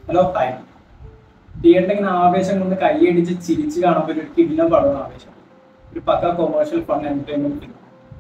hello hi തിയേറ്ററിൽ ഇങ്ങനെ ആവേശം കൊണ്ട് കൈയടിച്ച് ചിരിച്ച് കാണുമ്പോൾ ഒരു കിടിലം പടമാണ് ആവേശം ഒരു pakka commercial fun entertainment film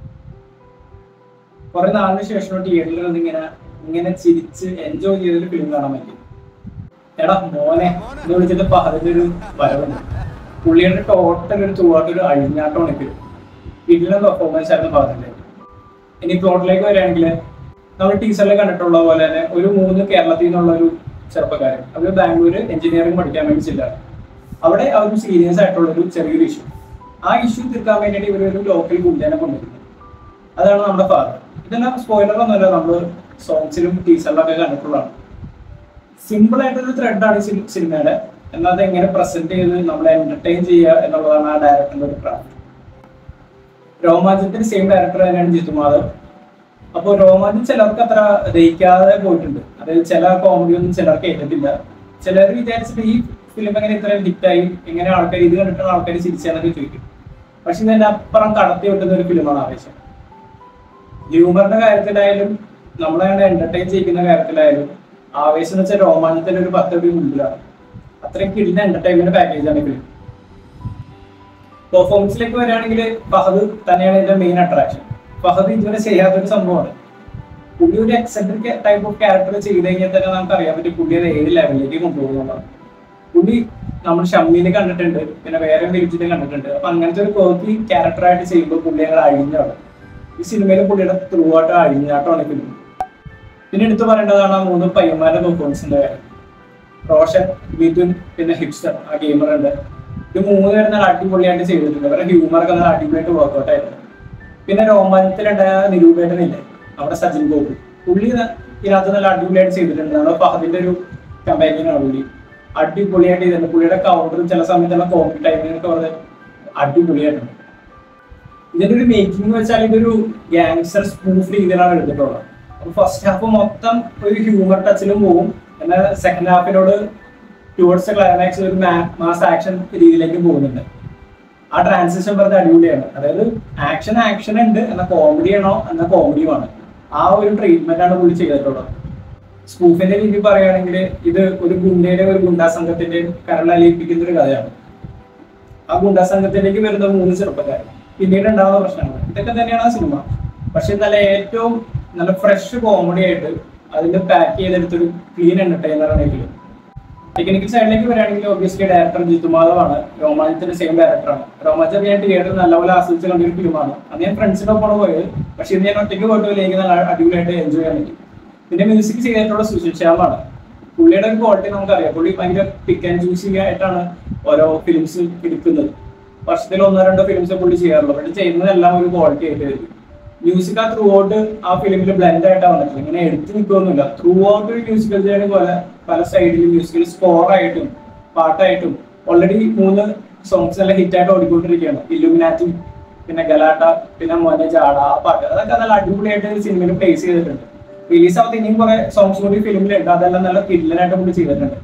കുറെ നാളിന് ശേഷം തിയേറ്ററിൽ നിന്ന് ഇങ്ങനെ ഇങ്ങനെ ചിരിച്ച് എൻജോയ് ചെയ്തൊരു ഫിലിം കാണാൻ പറ്റി എടാ മോനെ എന്ന് വിളിച്ചിട്ട് പഹതിന്റെ ഒരു വരവുണ്ട് പുള്ളിയുടെ ടോട്ടൽ ഒരു തൂവാട്ട് ഒരു അഴിഞ്ഞാട്ടമാണ് ഫിലിം കിടിലം പെർഫോമൻസ് ആയിരുന്നു പഹതിന്റെ ഇനി പ്ലോട്ടിലേക്ക് വരികയാണെങ്കിൽ നമ്മൾ ടീച്ചറിൽ കണ്ടിട്ടുള്ള പോലെ തന്നെ ഒരു മൂന്ന് കേരളത്തിൽ നിന്നുള്ള ഒരു ചെറുപ്പക്കാരൻ അവർ ബാംഗ്ലൂർ എഞ്ചിനീയറിംഗ് പഠിക്കാൻ വേണ്ടി ചെല്ലാണ് അവിടെ അവർക്ക് സീരിയസ് ആയിട്ടുള്ള ഒരു ചെറിയൊരു ഇഷ്യൂ ആ ഇഷ്യൂ തീർക്കാൻ വേണ്ടിയിട്ട് ഇവർ ഒരു ലോക്കൽ ഗുണ്ടേനെ കൊണ്ടുവരുന്നത് അതാണ് നമ്മുടെ ഫാദർ ഇതെല്ലാം സ്പോയിലർ ഒന്നുമല്ല നമ്മൾ സോങ്സിലും ടീച്ചറിലൊക്കെ കണ്ടിട്ടുള്ളതാണ് സിമ്പിൾ ആയിട്ടൊരു ത്രെഡാണ് ഈ സിനിമയുടെ എന്നാൽ അത് എങ്ങനെ പ്രസന്റ് ചെയ്ത് നമ്മളെ എന്റർടൈൻ ചെയ്യുക എന്നുള്ളതാണ് ആ ഡയറക്ടറിന്റെ ഒരു ക്രാഫ്റ്റ് രോമാഞ്ചത്തിന്റെ സെയിം ഡയറക്ടർ തന്നെയാണ് ജിത്തു മാധവ് അപ്പോൾ രോമാഞ്ചം ചിലർക്ക് അത്ര ദഹിക്കാതെ പോയിട്ടുണ്ട് അതായത് ചില കോമഡി ഒന്നും ചിലർക്ക് ഏറ്റിട്ടില്ല ചിലർ വിചാരിച്ചിട്ട് ഈ ഫിലിം എങ്ങനെ ഇത്രയും ഹിറ്റായി എങ്ങനെ ആൾക്കാർ ഇത് കണ്ടിട്ടാണ് ആൾക്കാർ ചിരിച്ചതെന്നൊക്കെ ചോദിക്കും പക്ഷെ ഇതിന്റെ അപ്പുറം കടത്തി വെട്ടുന്ന ഒരു ഫിലിമാണ് ആവേശം ഹ്യൂമറിന്റെ കാര്യത്തിലായാലും നമ്മളെ എന്റർടൈൻ ചെയ്യിക്കുന്ന കാര്യത്തിലായാലും ആവേശം എന്ന് വെച്ചാൽ രോമാഞ്ചത്തിന്റെ ഒരു പത്തടി മുമ്പിലാണ് അത്രയും കിടിലൻ എന്റർടൈൻമെന്റ് പാക്കേജാണ് ഈ ഫിലിം പെർഫോമൻസിലേക്ക് വരികയാണെങ്കിൽ ഫഹദ് തന്നെയാണ് ഇതിന്റെ മെയിൻ അട്രാക്ഷൻ ഫഹദ് ഇതുവരെ ചെയ്യാത്തൊരു സംഭവമാണ് പുള്ളി ഒരു എക്സെൻട്രിക് ടൈപ്പ് ഓഫ് ക്യാരക്ടർ ചെയ്ത് കഴിഞ്ഞാൽ തന്നെ നമുക്ക് അറിയാൻ പറ്റും പുള്ളി അത് ഏത് ലെവലിലേക്ക് കൊണ്ടുപോകുന്നതാണ് പുള്ളി നമ്മൾ ഷമ്മീനെ കണ്ടിട്ടുണ്ട് പിന്നെ വേറെ വിളിച്ചിട്ട് കണ്ടിട്ടുണ്ട് അപ്പൊ അങ്ങനത്തെ ഒരു കോപ്പി ക്യാരക്ടറായിട്ട് ചെയ്യുമ്പോൾ പുള്ളി ഞങ്ങൾ അഴിഞ്ഞാണ് ഈ സിനിമയിൽ പുള്ളിയുടെ ത്രൂ ആയിട്ട് അഴിഞ്ഞാട്ടമാണ് ഫിലിം പിന്നെ എടുത്തു പറയേണ്ടതാണ് ആ മൂന്ന് പയ്യന്മാരുടെ പെർഫോമൻസിന്റെ കാര്യം റോഷൻ മിഥുൻ പിന്നെ ഹിപ്സ്റ്റർ ആ ഗെയിമർ ഉണ്ട് ഇത് മൂന്ന് പേരും നല്ല അടിപൊളിയായിട്ട് ചെയ്തിട്ടുണ്ട് അവരുടെ ഹ്യൂമറൊക്കെ നല്ല അടിപൊളിയായിട്ട് വർക്ക്ഔട്ട് ആയിരുന്നു പിന്നെ രോമാഞ്ചത്തിലുണ്ടായ നിരൂപേട്ടനില്ലേ നമ്മുടെ സജിൻ ഗോപു പുള്ളി ന- ഇതിനകത്ത് നല്ല അടിപൊളിയായിട്ട് ചെയ്തിട്ടുണ്ട് നമ്മുടെ ഫഹദിന്റെ ഒരു കമ്പാനിയനാണ് പുള്ളി അടിപൊളിയായിട്ട് ചെയ്തിട്ടുണ്ട് പുള്ളിയുടെ കൗണ്ടറും ചില സമയത്തുള്ള കോമഡി ടൈമിങ്ങൊക്കെ വളരെ അടിപൊളിയായിട്ടുണ്ട് ഇതിന്റെ ഒരു മേക്കിംഗ് എന്ന് വെച്ചാൽ ഇതൊരു ഗാങ്സ്റ്റർ സ്പൂഫ് രീതിയിലാണ് എടുത്തിട്ടുള്ളത് അപ്പൊ ഫസ്റ്റ് ഹാഫ് മൊത്തം ഒരു ഹ്യൂമർ ടച്ചിലും പോകും എന്നാൽ സെക്കൻഡ് ഹാഫിനോട് ടുവേർഡ്സ് ക്ലൈമാക്സ് ഒരു മാസ് ആക്ഷൻ രീതിയിലേക്ക് പോകുന്നുണ്ട് ആ ട്രാൻസിഷൻ പറഞ്ഞ അടിപൊളിയാണ് അതായത് ആക്ഷൻ ആക്ഷൻ ഉണ്ട് എന്ന കോമഡി ആണോ എന്ന കോമഡിയുമാണ് ആ ഒരു ട്രീറ്റ്മെന്റ് ആണ് പുള്ളി ചെയ്തിട്ടുള്ളത് സ്പൂഫിന്റെ രീതി പറയുകയാണെങ്കിൽ ഇത് ഒരു ഗുണ്ടയുടെ ഒരു ഗുണ്ടാ സംഘത്തിന്റെ കരളലിയിപ്പിക്കുന്ന ഒരു കഥയാണ് ആ ഗുണ്ടാ സംഘത്തിലേക്ക് വരുന്ന മൂന്ന് ചെറുപ്പക്കാർ പിന്നീട് ഉണ്ടാവുന്ന പ്രശ്നങ്ങൾ ഇതൊക്കെ തന്നെയാണ് ആ സിനിമ പക്ഷെ നല്ല ഏറ്റവും നല്ല ഫ്രഷ് കോമഡി ആയിട്ട് അതിന്റെ പാക്ക് ചെയ്തെടുത്തൊരു ക്ലീൻ എന്റർടൈനർ ആണ് ഈ ഫിലിം ടെക്നിക്കൽ സൈഡിലേക്ക് വരികയാണെങ്കിൽ ഒബ്വിയസ്ലി ഡയറക്ടർ ജിത്തു മാധവാണ് രോമാഞ്ചത്തിന്റെ സെയിം ഡയറക്ടറാണ് രോമാഞ്ചം ഞാൻ തിയേറ്ററിൽ നല്ലപോലെ ആസ്വദിച്ച് കണ്ടൊരു ഫിലിമാണ് അന്ന് ഞാൻ ഫ്രണ്ട്സിന്റെ ഒപ്പം പോയത് പക്ഷെ ഇത് ഞാൻ ഒറ്റയ്ക്ക് പോയിട്ട് എനിക്ക് നല്ല അടിപൊളിയായിട്ട് എൻജോയ് ചെയ്യാൻ പറ്റി പിന്നെ മ്യൂസിക് ചെയ്തിട്ടുള്ള സുശീൽ ശ്യാമാണ് പുള്ളിയുടെ ഒരു ക്വാളിറ്റി നമുക്കറിയാം പുള്ളി ഭയങ്കര പിക്ക് ആൻഡ് ചൂസിങ് ആയിട്ടാണ് ഓരോ ഫിലിംസ് എടുക്കുന്നത് വർഷത്തിൽ ഒന്നോ രണ്ടോ ഫിലിംസ് പുള്ളി ചെയ്യാറുള്ളൂ പക്ഷെ ചെയ്യുന്നതെല്ലാം ഒരു ക്വാളിറ്റി ആയിട്ട് വരും മ്യൂസിക് ആ ത്രൂ ഔട്ട് ആ ഫിലിമിൽ ബ്ലെൻഡ് ആയിട്ടാണ് വന്നിട്ടുള്ളത് ഇങ്ങനെ എടുത്ത് നിൽക്കുകയൊന്നുമില്ല ത്രൂ ഔട്ട് ഒരു മ്യൂസിക്കൽ ജേണി പോലെ പല സൈഡിലും മ്യൂസിക്കൽ സ്കോർ ആയിട്ടും പാട്ടായിട്ടും ഓൾറെഡി മൂന്ന് സോങ്സ് നല്ല ഹിറ്റ് ആയിട്ട് ഓടിക്കൊണ്ടിരിക്കുകയാണ് ഇല്ലുമിനാറ്റി പിന്നെ ഗലാട്ട പിന്നെ മോനെ ജാട ആ പാട്ട് അതൊക്കെ നല്ല അടിപൊളിയായിട്ട് സിനിമയിൽ പ്ലേസ് ചെയ്തിട്ടുണ്ട് റിലീസ് ആവാത്ത ഇനിയും കുറെ സോങ്സ് കൂടി ഫിലിമിലുണ്ട് അതെല്ലാം നല്ല കില്ലനായിട്ട് പുള്ളി ചെയ്തിട്ടുണ്ട്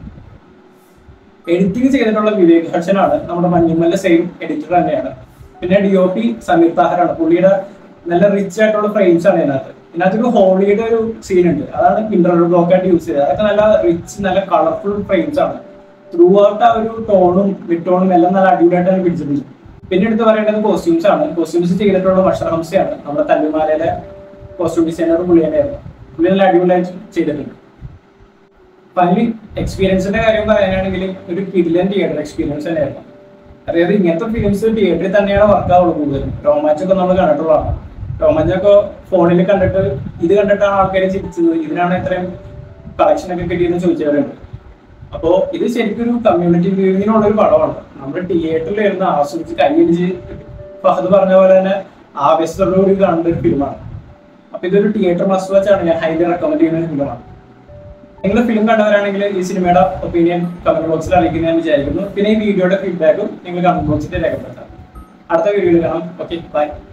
എഡിറ്റിംഗ് ചെയ്തിട്ടുള്ള വിവേക് ഹർഷനാണ് നമ്മുടെ മഞ്ഞുമല്ല സെയിം എഡിറ്റർ തന്നെയാണ് പിന്നെ ഡി ഒ പി സമീർ താഹറാണ് പുള്ളിയുടെ നല്ല റിച്ച് ആയിട്ടുള്ള ഫ്രെയിംസ് ആണ് ഇതിനകത്ത് ഇതിനകത്ത് ഒരു ഹോളിയുടെ ഒരു സീൻ ഉണ്ട് അതാണ് ഇന്റർവ്യൂ ബ്ലോക്ക് ആയിട്ട് യൂസ് ചെയ്തത് അതൊക്കെ നല്ല റിച്ച് നല്ല കളർഫുൾ ഫ്രെയിംസ് ആണ് ത്രൂ ഔട്ട് ആ ഒരു ടോണും മിഡ് ടോണും എല്ലാം നല്ല അടിപൊളിയായിട്ടാണ് പിടിച്ചിട്ടുണ്ട് പിന്നെ എടുത്ത് പറയേണ്ടത് കോസ്റ്റ്യൂംസ് ആണ് കോസ്റ്റ്യൂംസ് ചെയ്തിട്ടുള്ള മഷർ ഹംസയാണ് നമ്മുടെ തല്ലുമാലയിലെ കോസ്റ്റ്യൂം ഡിസൈനർ പുള്ളി തന്നെയായിരുന്നു പുള്ളി നല്ല അടിപൊളിയായിട്ട് ചെയ്തിട്ടുണ്ട് ഫൈനലി എക്സ്പീരിയൻസിന്റെ കാര്യം പറയാനാണെങ്കിൽ ഒരു കിഡിലൻ തിയേറ്റർ എക്സ്പീരിയൻസ് തന്നെയായിരുന്നു അതായത് ഇങ്ങനത്തെ ഫിലിംസ് തിയേറ്ററിൽ തന്നെയാണ് വർക്ക് ആവുള്ളൂ കൂടുതലും രോമാഞ്ചൊക്കെ നമ്മൾ കണ്ടിട്ടുള്ളതാണ് രോമാഞ്ചൊക്കെ ഫോണിൽ കണ്ടിട്ട് ഇത് കണ്ടിട്ടാണ് ആൾക്കാരെ ചിരിച്ചത് ഇതിനാണ് ഇത്രയും കളക്ഷൻ ഒക്കെ കിട്ടിയെന്ന് ചോദിച്ചവരുണ്ട് അപ്പോ ഇത് ശരിക്കും ഒരു കമ്മ്യൂണിറ്റി വ്യൂവിങ്ങിനുള്ള ഒരു പടമാണ് നമ്മൾ തിയേറ്ററിൽ ഇരുന്ന് ആസ്വദിച്ച് കൈയടിച്ച് ഫഹദ് പറഞ്ഞ പോലെ തന്നെ ആവേശത്തോടുകൂടി കാണേണ്ട ഒരു ഫിലിമാണ് അപ്പൊ ഇതൊരു തിയേറ്റർ മസ്റ്റ് വാച്ചാണ് ഞാൻ ഹൈലി റെക്കമെൻഡ് ചെയ്യുന്ന ഒരു ഫിലിമാണ് നിങ്ങൾ ഫിലിം കണ്ടവരാണെങ്കിൽ ഈ സിനിമയുടെ ഒപ്പീനിയൻ കമന്റ് ബോക്സിൽ അറിയിക്കുന്ന ഞാൻ വിചാരിക്കുന്നു പിന്നെ ഈ വീഡിയോയുടെ ഫീഡ്ബാക്കും നിങ്ങൾ കമന്റ് ബോക്സിൽ രേഖപ്പെടുത്താം അടുത്ത വീഡിയോയിൽ കാണാം ഓക്കെ ബൈ